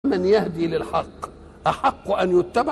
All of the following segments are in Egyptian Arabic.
من يهدي للحق أحق أن يتبع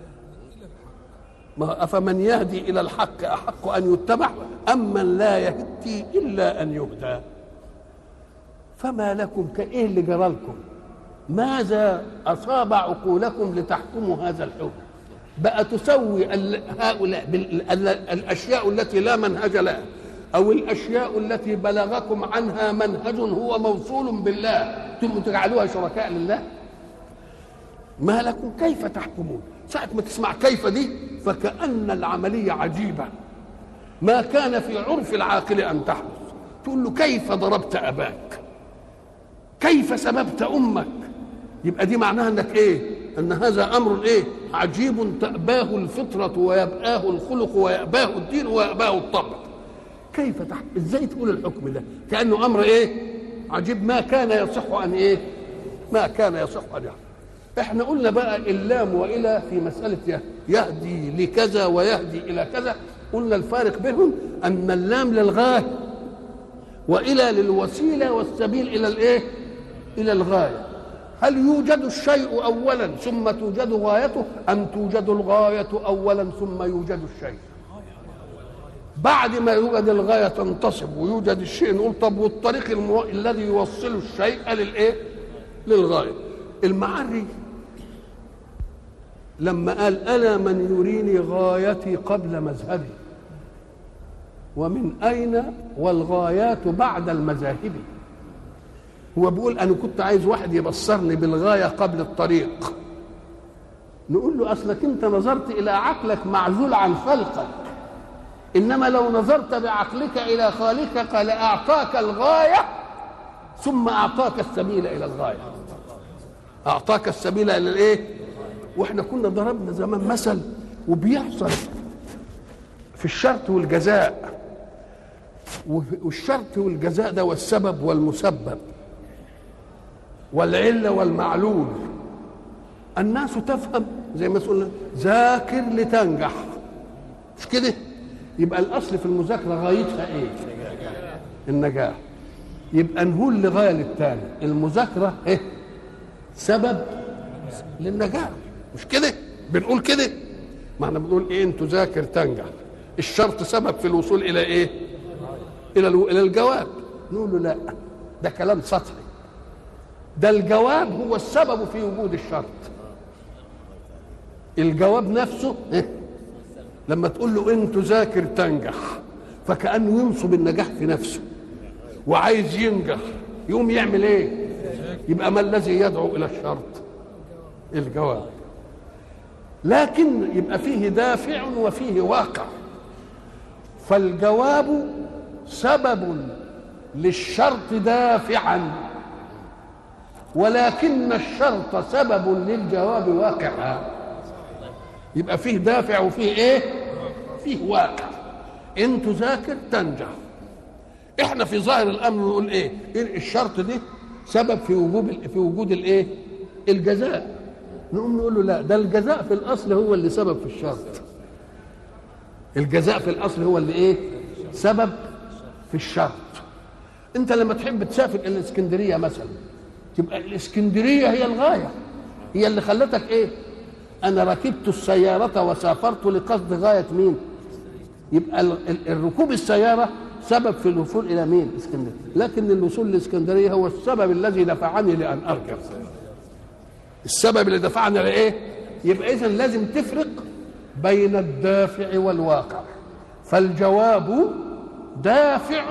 ما أفمن يهدي إلى الحق أحق أن يتبع أم من لا يهدي إلا أن يهدى فما لكم كإيه اللي جرالكم ماذا أصاب عقولكم لتحكموا هذا الحكم بقى تسوي ال- هؤلاء بال- ال- الأشياء التي لا منهج لها أو الأشياء التي بلغكم عنها منهج هو موصول بالله ثم تجعلوها شركاء لله ما لكم كيف تحكمون ساعة ما تسمع كيف دي فكأن العملية عجيبة ما كان في عرف العاقل أن تحدث تقول له كيف ضربت أباك كيف سببت أمك يبقى دي معناها أنك إيه أن هذا أمر إيه عجيب تأباه الفطرة ويبآه الخلق ويأباه الدين ويأباه الطبع كيف تح... ازاي تقول الحكم ده كانه امر ايه عجيب ما كان يصح ان ايه ما كان يصح ان يحصل احنا قلنا بقى اللام والى في مساله يه- يهدي لكذا ويهدي الى كذا قلنا الفارق بينهم ان اللام للغايه والى للوسيله والسبيل الى الايه الى الغايه هل يوجد الشيء اولا ثم توجد غايته ام توجد الغايه اولا ثم يوجد الشيء بعد ما يوجد الغايه تنتصب ويوجد الشيء نقول طب والطريق المو... الذي يوصل الشيء للايه؟ للغايه. المعري لما قال انا من يريني غايتي قبل مذهبي ومن اين والغايات بعد المذاهب هو بيقول انا كنت عايز واحد يبصرني بالغايه قبل الطريق نقول له اصلك انت نظرت الى عقلك معزول عن خلقك انما لو نظرت بعقلك الى خالقك لاعطاك الغايه ثم اعطاك السبيل الى الغايه اعطاك السبيل الى الايه واحنا كنا ضربنا زمان مثل وبيحصل في الشرط والجزاء والشرط والجزاء ده والسبب والمسبب والعله والمعلول الناس تفهم زي ما قلنا ذاكر لتنجح مش كده يبقى الاصل في المذاكره غايتها ايه النجاح يبقى نقول لغايه للتاني المذاكره ايه سبب للنجاح مش كده بنقول كده ما احنا بنقول ايه ان تذاكر تنجح الشرط سبب في الوصول الى ايه الى الو... الى الجواب نقول له لا ده كلام سطحي ده الجواب هو السبب في وجود الشرط الجواب نفسه إيه؟ لما تقول له ان تذاكر تنجح فكانه ينصب النجاح في نفسه وعايز ينجح يقوم يعمل ايه يبقى ما الذي يدعو الى الشرط الجواب لكن يبقى فيه دافع وفيه واقع فالجواب سبب للشرط دافعا ولكن الشرط سبب للجواب واقعا يبقى فيه دافع وفيه ايه فيه واقع ان تذاكر تنجح احنا في ظاهر الامر نقول ايه إيه الشرط دي سبب في وجود في وجود الايه الجزاء نقوم نقول له لا ده الجزاء في الاصل هو اللي سبب في الشرط الجزاء في الاصل هو اللي ايه سبب في الشرط انت لما تحب تسافر الى الاسكندريه مثلا تبقى الاسكندريه هي الغايه هي اللي خلتك ايه انا ركبت السياره وسافرت لقصد غايه مين يبقى ال- ال- الركوب السياره سبب في الوصول الى مين اسكندريه لكن الوصول لاسكندريه هو السبب الذي دفعني لان اركب السبب اللي دفعني لايه يبقى اذا لازم تفرق بين الدافع والواقع فالجواب دافع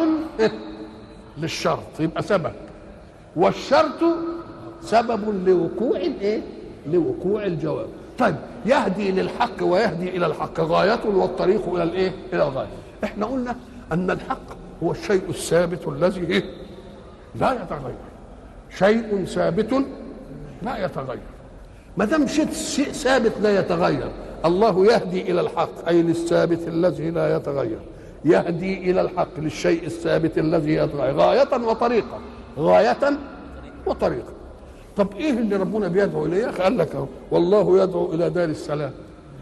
للشرط يبقى سبب والشرط سبب لوقوع الايه لوقوع الجواب طيب يهدي للحق ويهدي الى الحق غايه والطريق الى الايه الى الغايه احنا قلنا ان الحق هو الشيء الثابت الذي إيه؟ لا يتغير شيء ثابت لا يتغير ما دام شيء شيء ثابت لا يتغير الله يهدي الى الحق اي للثابت الذي لا يتغير يهدي الى الحق للشيء الثابت الذي يتغير غايه وطريقه غايه وطريقه طب ايه اللي ربنا بيدعو اليه يا اخي قال لك اهو والله يدعو الى دار السلام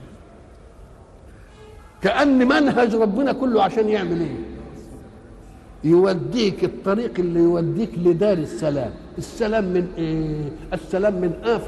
كان منهج ربنا كله عشان يعمل ايه يوديك الطريق اللي يوديك لدار السلام السلام من ايه السلام من آفة